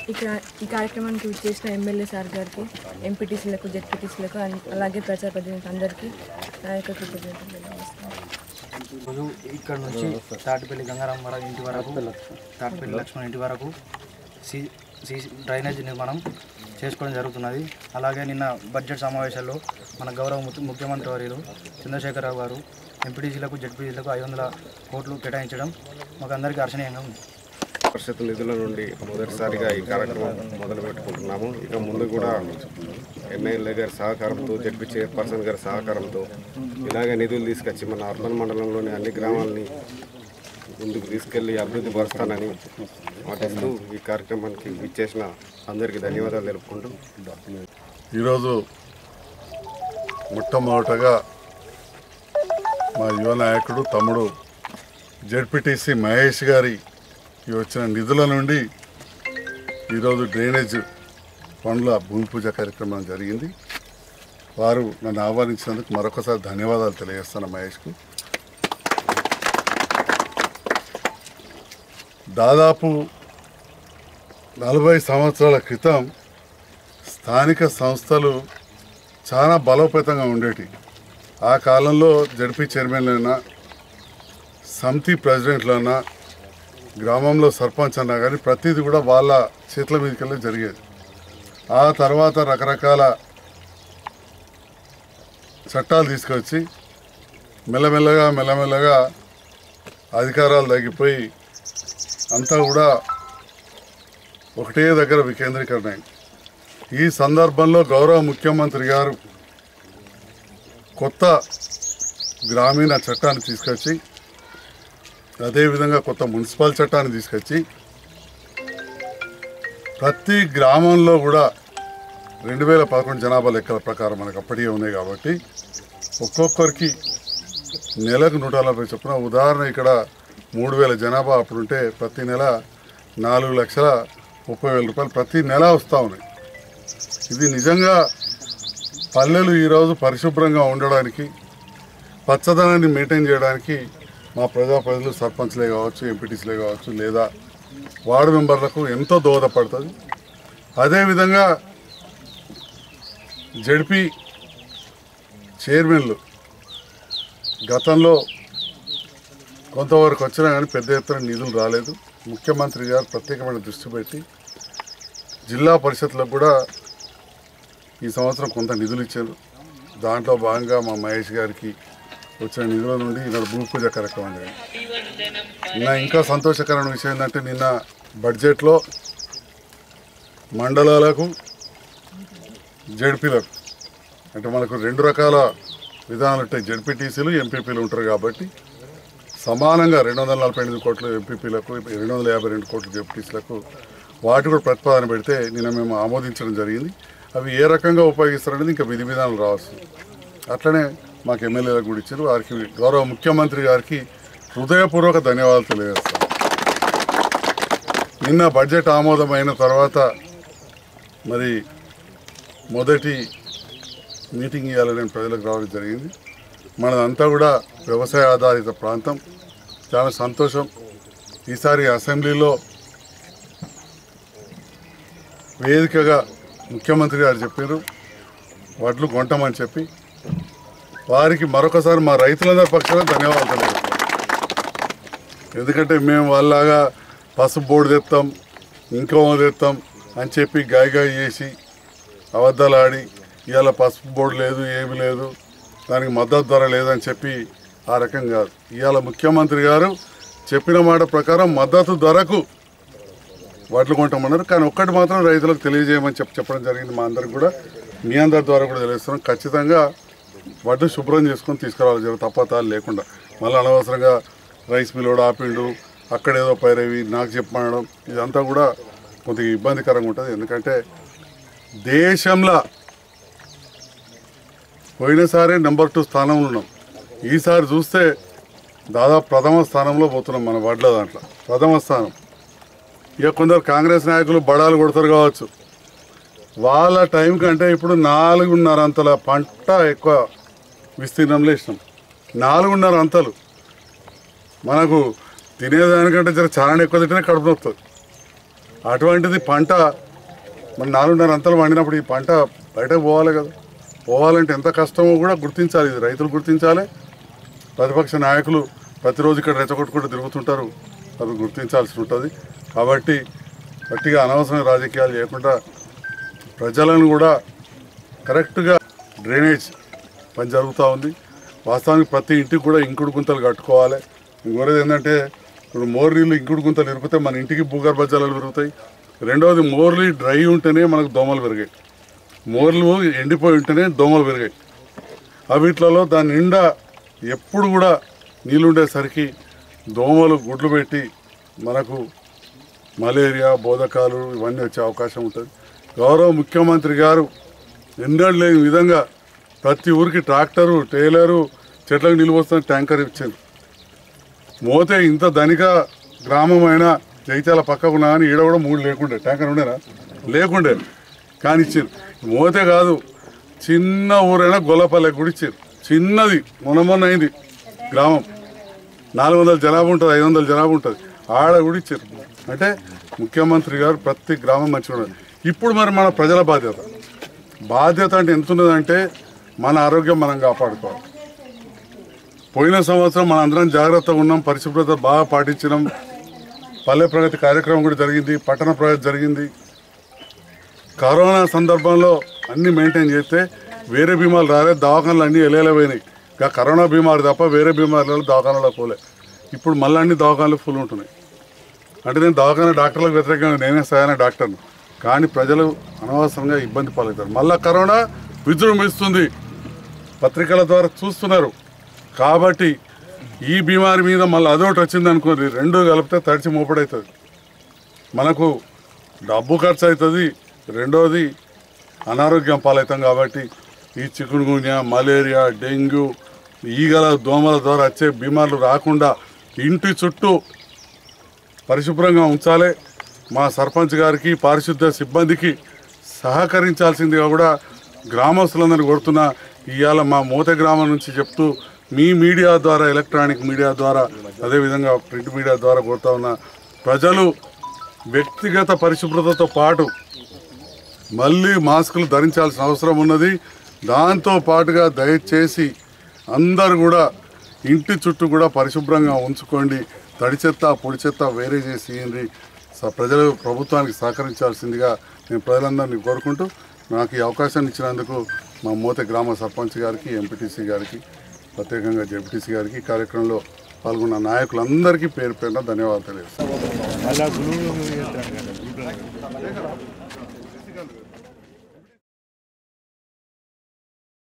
ఇక్కడ ఈ కార్యక్రమానికి చేసిన ఎమ్మెల్యే సార్ గారికి ఎంపీటీసీలకు జెడ్పీటీసీలకు అలాగే ప్రజా ప్రతినిధులకు అందరికీ నా యొక్క కృతజ్ఞతలు తెలియజేస్తున్నాను రోజు ఇక్కడ నుంచి తాటిపల్లి గంగారామరావు ఇంటి వరకు తాటిపల్లి లక్ష్మణ్ ఇంటి వరకు సీ సీ డ్రైనేజ్ నిర్మాణం చేసుకోవడం జరుగుతున్నది అలాగే నిన్న బడ్జెట్ సమావేశాల్లో మన గౌరవ ముఖ్య- ముఖ్యమంత్రి వర్యులు చంద్రశేఖరరావు గారు ఎంపీటీసీలకు జడ్పీటీసీలకు ఐదు వందల కోట్లు కేటాయించడం మాకు అందరికీ హర్షణీయంగా ఉంది పరిషత్ నిధుల నుండి మొదటిసారిగా ఈ కార్యక్రమం మొదలు పెట్టుకుంటున్నాము ఇక ముందు కూడా ఎమ్మెల్యే గారి సహకారంతో జడ్పీ చైర్పర్సన్ గారి సహకారంతో ఇలాగే నిధులు తీసుకొచ్చి మన అర్బన్ మండలంలోని అన్ని గ్రామాలని ముందుకు తీసుకెళ్లి అభివృద్ధి పరుస్తానని మాటిస్తూ ఈ కార్యక్రమానికి ఇచ్చేసిన అందరికీ ధన్యవాదాలు తెలుపుకుంటూ ఈరోజు మొట్టమొదటగా మా యువ నాయకుడు తమ్ముడు జడ్పీటీసీ మహేష్ గారి ఈ వచ్చిన నిధుల నుండి ఈరోజు డ్రైనేజ్ పనుల భూమి పూజ కార్యక్రమం జరిగింది వారు నన్ను ఆహ్వానించినందుకు మరొకసారి ధన్యవాదాలు తెలియజేస్తాను మహేష్కు దాదాపు నలభై సంవత్సరాల క్రితం స్థానిక సంస్థలు చాలా బలోపేతంగా ఉండేటి ఆ కాలంలో జడ్పీ చైర్మన్లైనా సమితి ప్రెసిడెంట్లైనా గ్రామంలో సర్పంచ్ అన్నా కానీ ప్రతిదీ కూడా వాళ్ళ చేతుల మీదకెళ్ళి జరిగేది ఆ తర్వాత రకరకాల చట్టాలు తీసుకొచ్చి మెల్లమెల్లగా మెల్లమెల్లగా అధికారాలు తగ్గిపోయి అంతా కూడా ఒకటే దగ్గర వికేంద్రీకరణ అయింది ఈ సందర్భంలో గౌరవ ముఖ్యమంత్రి గారు కొత్త గ్రామీణ చట్టాన్ని తీసుకొచ్చి అదేవిధంగా కొత్త మున్సిపల్ చట్టాన్ని తీసుకొచ్చి ప్రతి గ్రామంలో కూడా రెండు వేల పదకొండు జనాభా లెక్కల ప్రకారం మనకు అప్పటికే ఉన్నాయి కాబట్టి ఒక్కొక్కరికి నెలకు నూట నలభై చొప్పున ఉదాహరణ ఇక్కడ మూడు వేల జనాభా అప్పుడుంటే ప్రతి నెల నాలుగు లక్షల ముప్పై వేల రూపాయలు ప్రతి నెల వస్తూ ఉన్నాయి ఇది నిజంగా పల్లెలు ఈరోజు పరిశుభ్రంగా ఉండడానికి పచ్చదనాన్ని మెయింటైన్ చేయడానికి మా ప్రజాప్రతినిధులు సర్పంచ్లే కావచ్చు ఎంపీటీసీలే కావచ్చు లేదా వార్డు మెంబర్లకు ఎంతో దోహదపడుతుంది అదేవిధంగా జడ్పీ చైర్మన్లు గతంలో కొంతవరకు వచ్చినా కానీ పెద్ద ఎత్తున నిధులు రాలేదు ముఖ్యమంత్రి గారు ప్రత్యేకమైన దృష్టి పెట్టి జిల్లా పరిషత్లకు కూడా ఈ సంవత్సరం కొంత నిధులు ఇచ్చారు దాంట్లో భాగంగా మా మహేష్ గారికి వచ్చిన నిధుల నుండి ఈనాడు భూమి పూజ కార్యక్రమం జరిగింది నిన్న ఇంకా సంతోషకరమైన విషయం ఏంటంటే నిన్న బడ్జెట్లో మండలాలకు జడ్పీలకు అంటే మనకు రెండు రకాల విధానాలు ఉంటాయి జడ్పీటీసీలు ఎంపీపీలు ఉంటారు కాబట్టి సమానంగా రెండు వందల నలభై ఎనిమిది కోట్లు ఎంపీపీలకు రెండు వందల యాభై రెండు కోట్లు జడ్పీటీసీలకు వాటి కూడా ప్రతిపాదన పెడితే నిన్న మేము ఆమోదించడం జరిగింది అవి ఏ రకంగా ఉపయోగిస్తారనేది ఇంకా విధి విధానాలు రావచ్చు అట్లనే మాకు ఎమ్మెల్యేలకు కూడా ఇచ్చారు వారికి గౌరవ ముఖ్యమంత్రి గారికి హృదయపూర్వక ధన్యవాదాలు తెలియజేస్తాం నిన్న బడ్జెట్ ఆమోదమైన తర్వాత మరి మొదటి మీటింగ్ ఇవ్వాలని ప్రజలకు రావడం జరిగింది మనదంతా కూడా వ్యవసాయ ఆధారిత ప్రాంతం చాలా సంతోషం ఈసారి అసెంబ్లీలో వేదికగా ముఖ్యమంత్రి గారు చెప్పారు వడ్లు కొంటామని చెప్పి వారికి మరొకసారి మా రైతులందరి పక్షాన ధన్యవాదాలు తెలియజేస్తాం ఎందుకంటే మేము వాళ్ళలాగా పసుపు బోర్డు తెస్తాం ఇంకో తెస్తాం అని చెప్పి గాయ గాయ చేసి అబద్ధాలు ఆడి ఇవాళ పసుపు బోర్డు లేదు ఏమి లేదు దానికి మద్దతు ధర లేదని చెప్పి ఆ రకం కాదు ఇవాళ ముఖ్యమంత్రి గారు చెప్పిన మాట ప్రకారం మద్దతు ధరకు వడ్లు కొంటామన్నారు కానీ ఒక్కటి మాత్రం రైతులకు తెలియజేయమని చెప్పి చెప్పడం జరిగింది మా అందరికి కూడా మీ అందరి ద్వారా కూడా తెలియజేస్తున్నాం ఖచ్చితంగా వడ్లు శుభ్రం చేసుకొని తీసుకురావాలి జర తప్పతాలు లేకుండా మళ్ళీ అనవసరంగా రైస్ మిల్ కూడా ఆపిండు అక్కడేదో పైరవి నాకు చెప్పమనడం ఇదంతా కూడా కొద్దిగా ఇబ్బందికరంగా ఉంటుంది ఎందుకంటే దేశంలో పోయినసారే నెంబర్ టూ స్థానంలో ఉన్నాం ఈసారి చూస్తే దాదాపు ప్రథమ స్థానంలో పోతున్నాం మన వడ్ల దాంట్లో ప్రథమ స్థానం ఇక కొందరు కాంగ్రెస్ నాయకులు బడాలు కొడతారు కావచ్చు వాళ్ళ టైం కంటే ఇప్పుడు నాలుగున్నర అంతల పంట ఎక్కువ విస్తీర్ణంలో ఇష్టం నాలుగున్నర అంతలు మనకు తినేదానికంటే జర చాలా ఎక్కువ తింటేనే కడుపు నొస్తుంది అటువంటిది పంట మన నాలుగున్నర అంతలు పండినప్పుడు ఈ పంట బయటకు పోవాలి కదా పోవాలంటే ఎంత కష్టమో కూడా గుర్తించాలి ఇది రైతులు గుర్తించాలి ప్రతిపక్ష నాయకులు ప్రతిరోజు ఇక్కడ రెచ్చగొట్టుకుంటూ తిరుగుతుంటారు అది గుర్తించాల్సి ఉంటుంది కాబట్టి గట్టిగా అనవసరమైన రాజకీయాలు చేయకుండా ప్రజలను కూడా కరెక్ట్గా డ్రైనేజ్ పని జరుగుతూ ఉంది వాస్తవానికి ప్రతి ఇంటికి కూడా ఇంకుడు గుంతలు కట్టుకోవాలి ఇంకోరేది ఏంటంటే ఇప్పుడు మోర్లీలు ఇంకుడు గుంతలు ఇరిగితే మన ఇంటికి భూగర్భ జలాలు పెరుగుతాయి రెండవది మోర్లీ డ్రై ఉంటేనే మనకు దోమలు పెరిగాయి మోర్లు ఎండిపోయి ఉంటేనే దోమలు పెరిగాయి అవిట్లలో దాని నిండా ఎప్పుడు కూడా నీళ్ళు ఉండేసరికి దోమలు గుడ్లు పెట్టి మనకు మలేరియా బోధకాలు ఇవన్నీ వచ్చే అవకాశం ఉంటుంది గౌరవ ముఖ్యమంత్రి గారు ఎన్నడూ లేని విధంగా ప్రతి ఊరికి ట్రాక్టరు టైలరు చెట్లకు నిలువ వస్తున్న ట్యాంకర్ ఇచ్చారు మోతే ఇంత ధనిక గ్రామమైన జైత్యాల పక్కకు ఉన్నా కానీ ఈడ కూడా మూడు లేకుండే ట్యాంకర్ ఉండేనా లేకుండే కానీ ఇచ్చారు మోతే కాదు చిన్న ఊరైనా గొల్లపల్లె కూడా ఇచ్చారు చిన్నది మొన్న మొన్న అయింది గ్రామం నాలుగు వందల జనాభా ఉంటుంది ఐదు వందల జనాభా ఉంటుంది ఆడ కూడా ఇచ్చారు అంటే ముఖ్యమంత్రి గారు ప్రతి గ్రామం మంచిగా ఉన్నది ఇప్పుడు మరి మన ప్రజల బాధ్యత బాధ్యత అంటే ఎంత ఉన్నదంటే మన ఆరోగ్యం మనం కాపాడుకోవాలి పోయిన సంవత్సరం మన అందరం జాగ్రత్తగా ఉన్నాం పరిశుభ్రత బాగా పాటించినాం పల్లె ప్రగతి కార్యక్రమం కూడా జరిగింది పట్టణ ప్రగతి జరిగింది కరోనా సందర్భంలో అన్ని మెయింటైన్ చేస్తే వేరే బీమాలు రాలేదు దవాఖానలు అన్నీ ఎలేలపోయినాయి ఇంకా కరోనా బీమారు తప్ప వేరే బీమార్లలో దవాఖానలో పోలే ఇప్పుడు మళ్ళీ అన్ని దవాఖానలు ఫుల్ ఉంటున్నాయి అంటే నేను దవాఖాన డాక్టర్లకు వ్యతిరేకంగా నేనే సరైన డాక్టర్ను కానీ ప్రజలు అనవసరంగా ఇబ్బంది పాలవుతారు మళ్ళా కరోనా విజృంభిస్తుంది పత్రికల ద్వారా చూస్తున్నారు కాబట్టి ఈ బీమారి మీద మళ్ళీ అదొకటి వచ్చింది అనుకోండి రెండు కలిపితే తడిచి మోపడవుతుంది మనకు డబ్బు ఖర్చు అవుతుంది రెండోది అనారోగ్యం పాలవుతాం కాబట్టి ఈ చికున్గున్యా మలేరియా డెంగ్యూ ఈగల దోమల ద్వారా వచ్చే బీమార్లు రాకుండా ఇంటి చుట్టూ పరిశుభ్రంగా ఉంచాలి మా సర్పంచ్ గారికి పారిశుద్ధ్య సిబ్బందికి సహకరించాల్సిందిగా కూడా గ్రామస్తులందరినీ కోరుతున్నా ఇవాళ మా మూత గ్రామం నుంచి చెప్తూ మీ మీడియా ద్వారా ఎలక్ట్రానిక్ మీడియా ద్వారా అదేవిధంగా ప్రింట్ మీడియా ద్వారా కోరుతా ఉన్న ప్రజలు వ్యక్తిగత పరిశుభ్రతతో పాటు మళ్ళీ మాస్కులు ధరించాల్సిన అవసరం ఉన్నది దాంతో పాటుగా దయచేసి అందరు కూడా ఇంటి చుట్టూ కూడా పరిశుభ్రంగా ఉంచుకోండి తడి చెత్త పొడి చెత్త వేరే చేసి ఇయ్యండి. స- ప్రజలు ప్రభుత్వానికి సహకరించాల్సిందిగా నేను ప్రజలందరినీ కోరుకుంటూ నాకు ఈ అవకాశాన్ని ఇచ్చినందుకు మా మూత గ్రామ సర్పంచ్ గారికి ఎంపీటీసీ గారికి ప్రత్యేకంగా జెడ్పీటీసీ గారికి ఈ కార్యక్రమంలో పాల్గొన్న నాయకులందరికీ పేరు పేరున ధన్యవాదాలు తెలియజేస్తాను